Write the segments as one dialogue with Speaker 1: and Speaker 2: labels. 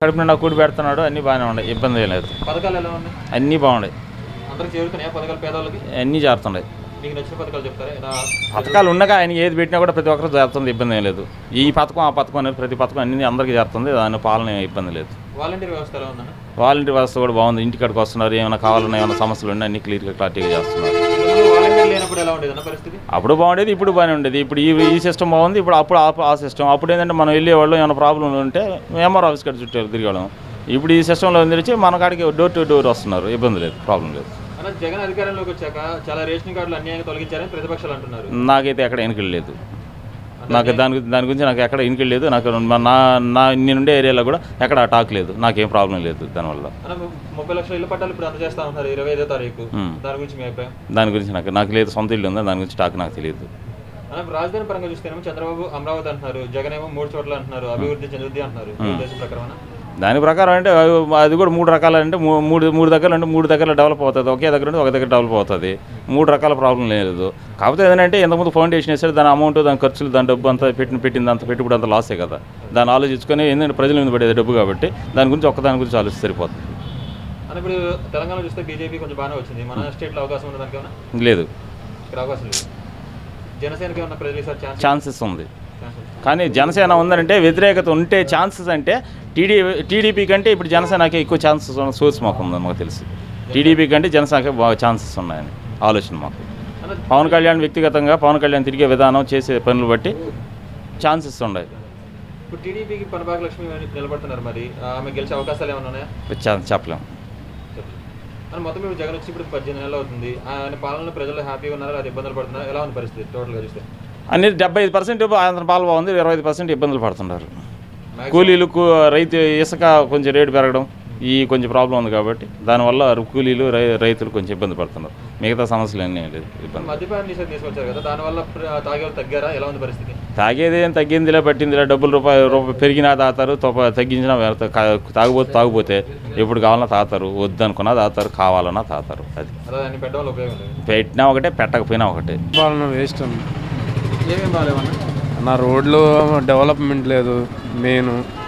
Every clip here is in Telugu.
Speaker 1: కడుపు నిండా కూడి పెడుతున్నాడు అన్నీ బాగానే ఉన్నాయి ఇబ్బంది ఏం లేదు
Speaker 2: పథకాలు ఎలా ఉన్నాయి
Speaker 1: అన్నీ బాగున్నాయి
Speaker 2: అందరికి చేరుతున్నాయా పథకాలు పేదవాళ్ళకి
Speaker 1: అన్నీ చేరుతున్నాయి
Speaker 2: మీకు నచ్చిన పథకాలు చెప్తారా ఎలా
Speaker 1: పథకాలు ఉండగా ఆయన ఏది పెట్టినా కూడా ప్రతి ఒక్కరు చేరుతుంది ఇబ్బంది ఏం లేదు ఈ పథకం ఆ పథకం అనేది ప్రతి పథకం అన్ని అందరికీ చేరుతుంది దాని పాలన ఏం ఇబ్బంది లేదు
Speaker 2: వాలంటీర్ వ్యవస్థ ఎలా ఉందన్న
Speaker 1: వాలంటీర్ వ్యవస్థ కూడా బాగుంది ఇంటికాడికి వస్తున్నారు ఏమైనా కావాలన్నా ఏమైనా సమస్యలు ఉన్నా అన్ని క్లియర్గా క్లారిటీగా చేస్తున్నారు
Speaker 2: ఇంతకుముందు వాలంటీర్ లేనప్పుడు ఎలా ఉండేది అన్న పరిస్థితి
Speaker 1: అప్పుడు బాగుండేది ఇప్పుడు బాగానే ఉండేది ఇప్పుడు ఈ ఈ సిస్టమ్ బాగుంది ఇప్పుడు అప్పుడు ఆ- ఆ సిస్టమ్ అప్పుడు ఏంటంటే మనం వెళ్ళేవాళ్ళు ఏమైనా ప్రాబ్లం ఉంటే ఎంఆర్ ఆఫీస్ కాడ చుట్టారు తిరిగాళ్ళం ఇప్పుడు ఈ సిస్టంలో తెలిసి మన కాడికి డోర్ టు డోర్ వస్తున్నారు ఇబ్బంది లేదు ప్రాబ్లం లేదు
Speaker 2: అన్న జగన్ అధికారంలోకి వచ్చాక చాలా రేషన్ కార్డులు అన్యాయంగా తొలగించారని ప్రతిపక్షాలు అంటున్నారు
Speaker 1: నాకైతే ఎక్కడ వెనుకలు లేదు నాకు దాని గురించి దాని గురించి నాకు ఎక్కడ వెనుకలు లేదు నాకు మా- నా నా నేనుండే ఏరియాలో కూడా ఎక్కడ ఆ టాక్ లేదు నాకేం ప్రాబ్లం లేదు దానివల్ల
Speaker 2: అన్న ము- ముప్పై లక్షల ఇళ్ల పట్టాలు ఇప్పుడు అందజేస్తా ఉన్నారు ఇరవై ఐదో తారీఖు
Speaker 1: మ్మ్.
Speaker 2: దాని గురించి మీ అభిప్రాయం
Speaker 1: దాని గురించి నాకు నాకు లేదు సొంత ఇల్లు ఉందా దాని గురించి టాక్ నాకు తెలియదు
Speaker 2: అన్న ఇప్పుడు రాజధాని పరంగా చూస్తేనేమో చంద్రబాబు అమరావతి అంటున్నారు జగన్ ఏమో మూడు చోట్ల అంటున్నారు అభివృద్ధి చెందుద్ది అంటున్నారు మీ ఉద్దేశం ప్రకారం అన్న?
Speaker 1: దాని ప్రకారం అంటే అవి- అది కూడా మూడు రకాలు అంటే మూ- మూడు మూడు దగ్గర అంటే మూడు దగ్గర డెవలప్ అవుతుంది ఒకే దగ్గర ఉంటే ఒక దగ్గర డెవలప్ అవుతుంది మూడు రకాల ప్రాబ్లం లేదు కాకపోతే ఏంటంటే ఇంతకుముందు ఫౌండేషన్ వేసాడు దాని అమౌంట్ దాని ఖర్చులు దాని డబ్బు అంతా పెట్టిన పెట్టింది అంత పెట్టుబడి అంత లాసే కదా దాన్ని ఆలోచించుకొని ఏంటంటే ప్రజల మీద పడేది డబ్బు కాబట్టి దాని గురించి ఒక్క దాని గురించి ఆలోచిస్తే సరిపోతుంది
Speaker 2: అన్న ఇప్పుడు తెలంగాణ చూస్తే బీజేపీ కొంచెం బాగానే వచ్చింది మన స్టేట్లో అవకాశం ఉంది దానికి ఏమన్నా
Speaker 1: లేదు
Speaker 2: ఇక్కడ అవకాశం లేదు జనసేనకి ఏమన్నా ప్రజలు ఈసారి ఛాన్స్
Speaker 1: ఛాన్సెస్ ఉంది
Speaker 2: ఛాన్స్ ఉంది.
Speaker 1: కానీ జనసేన ఉందంటే వ్యతిరేకత ఉంటే ఛాన్సెస్ అంటే టీడీ టీడీపీ కంటే ఇప్పుడు జనసేనకి ఎక్కువ ఛాన్సెస్ ఉన్న సోర్స్ మాకు ఉందని మాకు తెలుసు టీడీపీ కంటే జనసేనకి బాగా ఛాన్సెస్ ఉన్నాయని ఆలోచన మాకు
Speaker 2: అన్న
Speaker 1: పవన్ కళ్యాణ్ వ్యక్తిగతంగా పవన్ కళ్యాణ్ తిరిగే విధానం చేసే పనులు బట్టి ఛాన్సెస్ ఉన్నాయి
Speaker 2: ఇప్పుడు టీడీపీకి పనబాక లక్ష్మి నిలబడుతున్నారు మరి ఆమె గెలిచే అవకాశాలు ఏమైనా ఉన్నాయా
Speaker 1: ఛాన్స్ చెప్పలేం
Speaker 2: చెప్పు. అన్న మొత్తం ఇప్పుడు జగన్ వచ్చి ఇప్పుడు పద్దెనిమిది నెలలు అవుతుంది ఆయన పాలనలో ప్రజలు హ్యాపీగా ఉన్నారా అది ఇబ్బందులు పడుతున్నారు ఎలా ఉంది పరిస్థితి టోటల్గా చూస్తే
Speaker 1: అన్ని డెబ్బై ఐదు పర్సెంట్ ఆంధ్ర పాలు బాగుంది ఇరవై ఐదు పర్సెంట్ ఇబ్బందులు పడుతున్నారు
Speaker 2: Maximum-
Speaker 1: కూలీలు కూ- రైతు ఇసుక కొంచెం రేటు పెరగడం ఈ కొంచెం ప్రాబ్లం ఉంది కాబట్టి దానివల్ల కూలీలు రై రైతులు కొంచెం ఇబ్బంది పడుతున్నారు మిగతా సమస్యలు అన్నీ లేదు ఇబ్బంది
Speaker 2: మద్యపాన నిషేధం తీసుకొచ్చారు కదా దానివల్ల ప్ర- తాగేవాళ్ళు తగ్గారా ఎలా ఉంది పరిస్థితి
Speaker 1: తాగేది ఏం తగ్గిందిలే పట్టిందిలే డబ్బులు రూపాయి రూపాయి పెరిగినా తాగుతారు తప్ప తగ్గించినా వెళ్తా- కా- తాగుబోతే తాగుపోతే ఎప్పుడు కావాలన్నా తాగుతారు వద్దనుకున్నా తాగుతారు కావాలన్నా తాగుతారు అది
Speaker 2: అలా దాన్ని పెట్టడం వల్ల ఉపయోగం లేదు
Speaker 1: పెట్టినా ఒకటే పెట్టకపోయినా ఒకటే
Speaker 3: పాలన వేస్ట్ అన్న
Speaker 2: ఏమేమి బాగాలేవన్నా
Speaker 3: నా రోడ్లు డెవలప్మెంట్ లేదు మెయిన్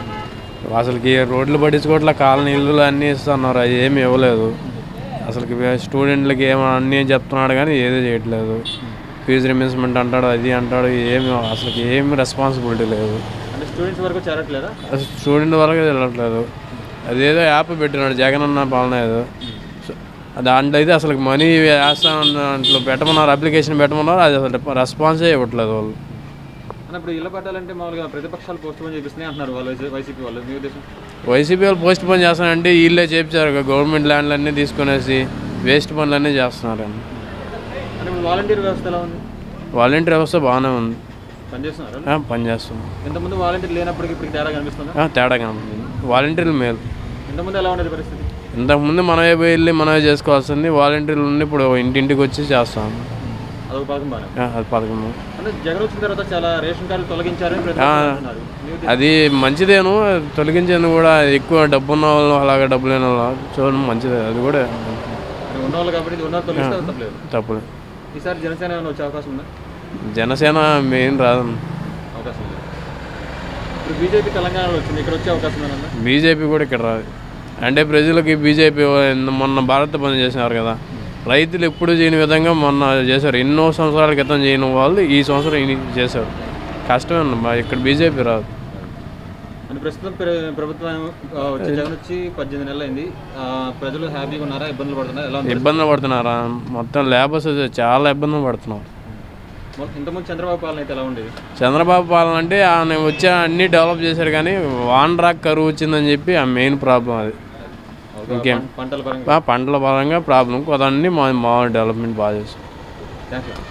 Speaker 3: అసలుకి రోడ్లు పట్టించుకోవట్ల కాలనీలు అన్నీ ఇస్తున్నారు అవి ఏమి ఇవ్వలేదు అసలుకి స్టూడెంట్లకి ఏమో అన్నీ చెప్తున్నాడు కానీ ఏది చేయట్లేదు ఫీజు రిమిన్స్మెంట్ అంటాడు అది అంటాడు ఏమి అసలుకి ఏమి రెస్పాన్సిబిలిటీ లేదు
Speaker 2: అంటే స్టూడెంట్స్ వరకు చేరట్లేదా
Speaker 3: అసలు స్టూడెంట్ వరకు వెళ్ళట్లేదు అదేదో యాప్ పెట్టినాడు జగన్ అన్న పాలన ఏదో సో దాంట్లో అయితే అసలు మనీ వేస్తాను దాంట్లో పెట్టమన్నారు అప్లికేషన్ పెట్టమన్నారు అది అసలు రెస్పాన్సే ఇవ్వట్లేదు వాళ్ళు
Speaker 2: అన్న ఇప్పుడు ఇళ్ళ పట్టాలంటే మామూలుగా ప్రతిపక్షాలు పోస్ట్ పోన్ చేపిస్తున్నాయి అంటున్నారు వాళ్ళు వైసీ- వైసీపీ వాళ్ళు మీ ఉద్దేశం
Speaker 3: వైసీపీ వాళ్ళు పోస్ట్ పోన్ చేస్తానంటే వీళ్ళే చేపించారు గవర్నమెంట్ ల్యాండ్లు అన్నీ తీసుకునేసి వేస్ట్ పనులన్నీ చేస్తున్నారండి
Speaker 2: అంటే ఇప్పుడు వాలంటీర్ వ్యవస్థ ఎలా ఉంది
Speaker 3: వాలంటీర్ వ్యవస్థ బాగానే ఉంది
Speaker 2: పనిచేస్తున్నారు
Speaker 3: ఆ, పనిచేస్తుంది
Speaker 2: ఇంతకుముందు వాలంటీర్ లేనప్పటికి ఇప్పుడు తేడా కనిపిస్తుందా
Speaker 3: ఆ, తేడా కనపడుతుంది వాలంటీర్లు మేలు
Speaker 2: ఇంతకుముందు ఎలా ఉండేది పరిస్థితి
Speaker 3: ఇంతకుముందు మనమే పోయి వెళ్ళి మనమే చేసుకోవాల్సింది వాలంటీర్లు ఉండి ఇప్పుడు ఇంటింటికి వచ్చి చేస్తాం
Speaker 2: అదొక పథకం బాగా
Speaker 3: ఆ, అది పథకము
Speaker 2: అంటే జగన్ వచ్చిన తర్వాత చాలా రేషన్ కార్డులు తొలగించారని ప్రతిపక్షాలు అంటున్నారు. మీ ఉద్దేశం?
Speaker 3: అది మంచిదేను తొలగించేది కూడా ఎక్కువ డబ్బు ఉన్న వాళ్ళు అలాగే డబ్బు లేని వాళ్ళు చూడడం మంచిదే అది కూడా
Speaker 2: అంటే ఉన్నవాళ్ళు కాబట్టి ఇది ఉన్నవాళ్ళు తొలగిస్తే అది తప్పలేదు
Speaker 3: తప్పులే
Speaker 2: ఈసారి జనసేన ఏమైనా వచ్చే అవకాశం ఉందా
Speaker 3: జనసేన మెయిన్ రాదు
Speaker 2: అవకాశం లేదు ఇప్పుడు బీజేపీ తెలంగాణలో వచ్చింది ఇక్కడ వచ్చే అవకాశం ఉందా
Speaker 3: బీజేపీ కూడా ఇక్కడ రాదు అంటే ప్రజలకి బీజేపీ మొన్న భారత బంద్ చేసినారు కదా రైతులు ఎప్పుడు చేయని విధంగా మొన్న చేశారు ఎన్నో సంవత్సరాల క్రితం చేయని వాళ్ళు ఈ సంవత్సరం ఇది చేశారు కష్టమే అన్న ఇక్కడ బీజేపీ రాదు
Speaker 2: అంటే ప్రస్తుతం ప్ర- ప్రభుత్వం ఆ, వచ్చి జగన్ వచ్చి పద్దెనిమిది నెలలు అయింది ఆ, ప్రజలు హ్యాపీగా ఉన్నారా ఇబ్బందులు పడుతున్నారా ఎలా ఉంది
Speaker 3: ఇబ్బందులు పడుతున్నారా మొత్తం లేబర్స్ చాలా ఇబ్బందులు పడుతున్నారు
Speaker 2: మొ- ఇంతకుముందు చంద్రబాబు పాలన అయితే ఎలా ఉండేది
Speaker 3: చంద్రబాబు పాలన అంటే ఆయన వచ్చి అన్నీ డెవలప్ చేశారు కానీ వాన్ రాక్ కరువు వచ్చిందని చెప్పి ఆ మెయిన్ ప్రాబ్లం అది
Speaker 2: ఒక
Speaker 3: ఇంకేం?
Speaker 2: పం- పంటల పరంగా
Speaker 3: ఆ పంటల పరంగా ప్రాబ్లం కొద్ది మా మా డెవలప్మెంట్ బాగా చేశారు
Speaker 2: థ్యాంక్ యూ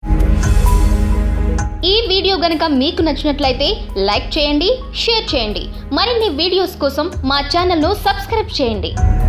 Speaker 4: ఈ వీడియో గనుక మీకు నచ్చినట్లయితే లైక్ చేయండి షేర్ చేయండి మరిన్ని వీడియోస్ కోసం మా ఛానల్ను సబ్స్క్రైబ్ చేయండి